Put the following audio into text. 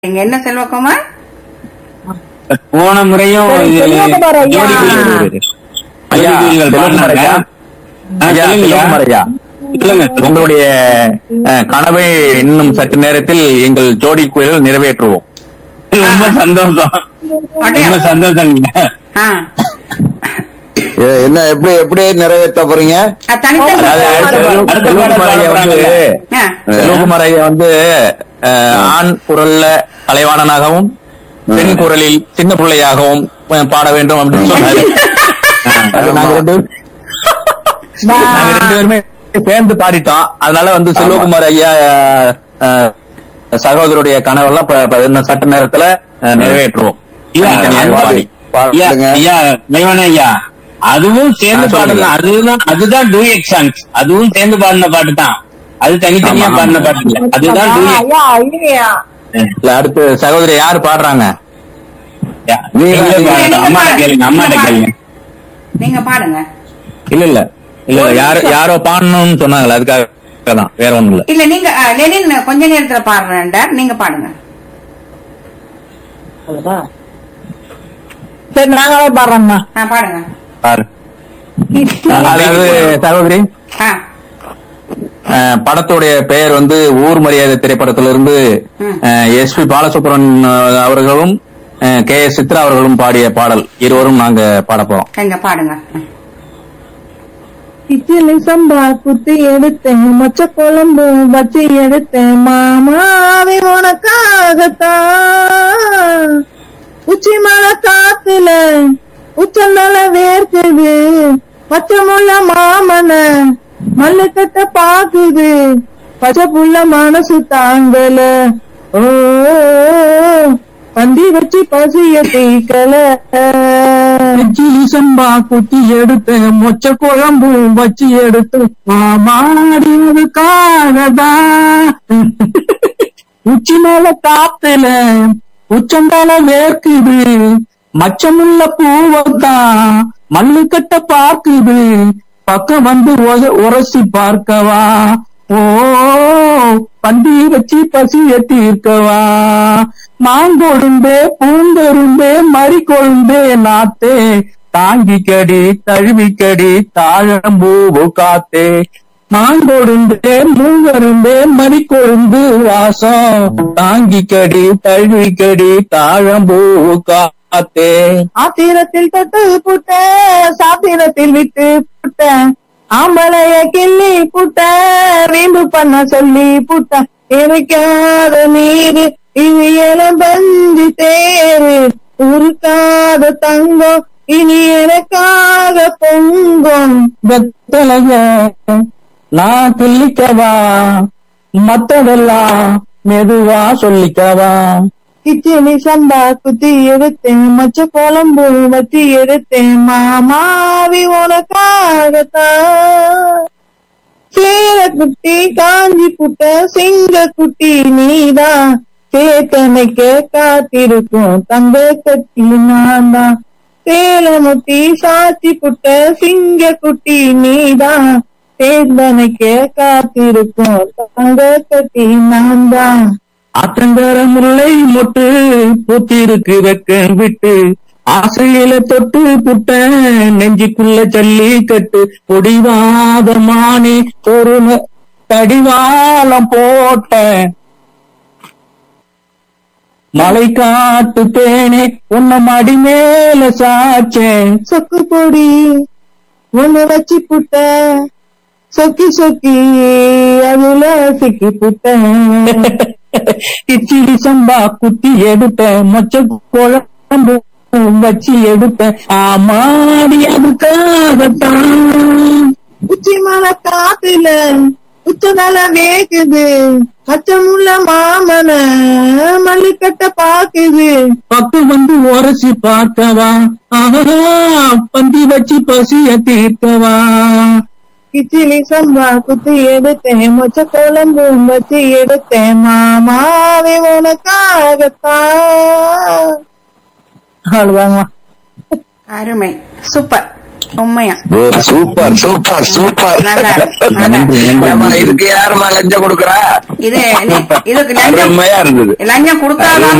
நீங்க என்ன செல்வகுமார் போன முறையும் சரி, இது செல்வகுமார் ஐயா. ஜோடி குயில்கள் ஐயா, குயில்கள் செல்வகுமார் ஐயா. பாடினாங்க. ஆ, ஐயா, சொல்லுங்க செல்வகுமார் ஐயா. சொல்லுங்க உங்களுடைய அஹ், கனவை இன்னும் சற்று நேரத்தில் எங்கள் ஜோடி குயில்கள் நிறைவேற்றுவோம் ரொம்ப சந்தோஷம் ரொம்ப சந்தோஷம் ஆ. ஏ, என்ன எப்படி எப்படி நிறைவேற்ற போறீங்க ஆ, தனித்தனி அதாவது செல்வ- அடுத்த செல்வகுமார் ஐயா வந்து ஆ. செல்வகுமார் ஐயா வந்து அஹ், ஆண் குரல்ல கலைவாணனாகவும் பெண் குரலில் சின்ன பிள்ளையாகவும் அஹ், பாட வேண்டும் அப்படின்னு சொன்னாரு அது நாங்க ரெண்டு நாங்க ரெண்டு பேருமே சேர்ந்து பாடிட்டோம் அதனால வந்து செல்வகுமார் ஐயா அஹ், சகோதரருடைய கனவெல்லாம் இப்ப- இப்ப இன்னும் சட்ட நேரத்துல அஹ், நிறைவேற்றுவோம் ஐயா, தனித்தனியாக பாடி ஐயா, பாடுங்க. ஐயா மெய்வன ஐயா அதுவும் சேர்ந்து ஆ, சொல்லுங்க. பாடலாம் அதுதான் அதுதான் டூயட் சாங்ஸ் அதுவும் சேர்ந்து பாடின பாட்டு தான் அது தனித்தனியா ஆமா, பாடின ஆமா. பாட்டு இல்ல அதுதான் டூயட் ஐயா ஐயா இல்ல அடுத்து சகோதரி யாரு பாடுறாங்க நீங்களே பாடுங்க அம்மாட்ட கேளுங்க அம்மாட்ட கேளுங்க நீங்க பாடுங்க இல்ல இல்ல இல்ல இல்ல யாரோ யாரோ பாடணும்னு சொன்னாங்களே அதுக்காக தான் வேற ஒண்ணும் இல்ல இல்ல நீங்க ஆ, லெனின் கொஞ்ச நேரத்துல பாடுறேன்டார் நீங்க பாடுங்க அவ்வளவுதான். சரி நாங்களே பாடுறோம்மா ஆ, பாடுங்க பாரு அதாவது சகோதரி ஆ. அஹ், படத்துடைய பெயர் வந்து ஊர் மரியாதை திரைப்படத்திலிருந்து ம். எஸ் பி பாலசுப்ரமணியன் அஹ், அவர்களும் கே எஸ் சித்ரா அவர்களும் பாடிய பாடல் இருவரும் நாங்க பாட போறோம் எங்க பாடுங்க ம். இட்லி சம்பா குத்தி எடுத்தேன் மொச்ச குழம்பு வச்சு எடுத்தேன் மாமாவே உனக்காகத்தான் உச்சி மலை காத்துல உச்சந்தல வேர்க்குது பச்சைமுள்ள மாமன மல்லு கட்ட பாக்குது பச்சை புள்ள மனசு தாங்கல ஓ பந்தி வச்சு பசிய தீக்கல இட்லி சம்பா குத்தி எடுத்து மொச்ச குழம்பு வச்சு எடுத்து மாமாடியதுக்காகதான் உச்சி மேல காத்துல உச்சந்தால வேர்க்குது மச்சமுள்ள பூவத்தான் மல்லு கட்ட பார்க்குது பக்கம் வந்து உர- உரசி பார்க்கவா ஓ பந்தி வச்சு பசிய தீர்க்கவா மாங்கொழுந்தே பூங்கொருந்தே மறி கொழுந்தே நாத்தே தாங்கிக்கடி தழுவிக்கடி தாழம்பூவு காத்தே மாங்கொழுந்தே மூங்கருந்தே மறி கொழுந்து வாசம் தாங்கிக்கடி தழுவிக்கடி தாழம்பூவு காத்தே ஆத்திரத்தில் தொட்டு புட்ட சாத்திரத்தில் விட்டு புட்ட ஆம்பளைய கிள்ளி புட்ட வீம்பு பண்ண சொல்லி புட்ட எனக்காத நீரு இது எலம்பஞ்சி தேரு உருக்காத தங்கம் இனி எனக்காக பொங்கும் வெத்தலைய நான் கிள்ளிக்கவா மத்ததெல்லாம் மெதுவா சொல்லிக்கவா கிச்சனி சம்பா குத்தி எடுத்தேன் மச்ச குழம்பு வச்சு எடுத்தேன் மாமாவி உனக்காகத்தான் சேர குட்டி காஞ்சி புட்ட சிங்க குட்டி நீதான் சேத்தனைக்க காத்திருக்கும் தங்க கட்டி நான் தான் சேலமுட்டி சாச்சி புட்ட சிங்க குட்டி நீதான் சேந்தனைக்க காத்திருக்கும் தங்க கட்டி நான் தான் ஆத்தங்கர முல்லை மொட்டு பூத்திருக்கு வெக்க விட்டு ஆசையில தொட்டு புட்ட நெஞ்சுக்குள்ள ஜல்லி கட்டு பொடிவாத மானே ஒரு ந- தடிவாளம் போட்ட மலை காட்டு தேனே உன்னை மடி மேல சாச்சேன் சொக்கு பொடி உன்னை வச்சு புட்ட சொக்கி சொக்கி அதுல சிக்கி புட்டேன் கிச்சிடி சம்பா குத்தி எடுப்பேன் மொச்ச குழம்பு வச்சு எடுப்பேன் ஆமாடி அதுக்காகத்தான் உச்சி மலை காத்துல உச்சநல வேக்குது பச்சமுள்ள மாமன மல்லிக்கட்ட பாக்குது பக்கம் வந்து உரசி பார்க்கவா ஆஹா பந்தி வச்சு பசிய தீர்க்கவா கிச்சிலி சம்பா குத்தி எடுத்தேன் மொச்ச குழம்பு வச்சு எடுத்தேன் மாமாவே உனக்காகத்தான் அவ்வளவுதாங்க அருமை சூப்பர் உண்மையா ஓ, சூப்பர் சூப்பர் சூப்பர் நல்லா இருக்கு, நல்லா இருக்கு. ஏம்மா, இதுக்கு யாருமா லஞ்சம் கொடுக்குறா இது நீ- இதுக்கு லஞ்சம் அருமையா இருந்தது லஞ்சம் கொடுக்காதான்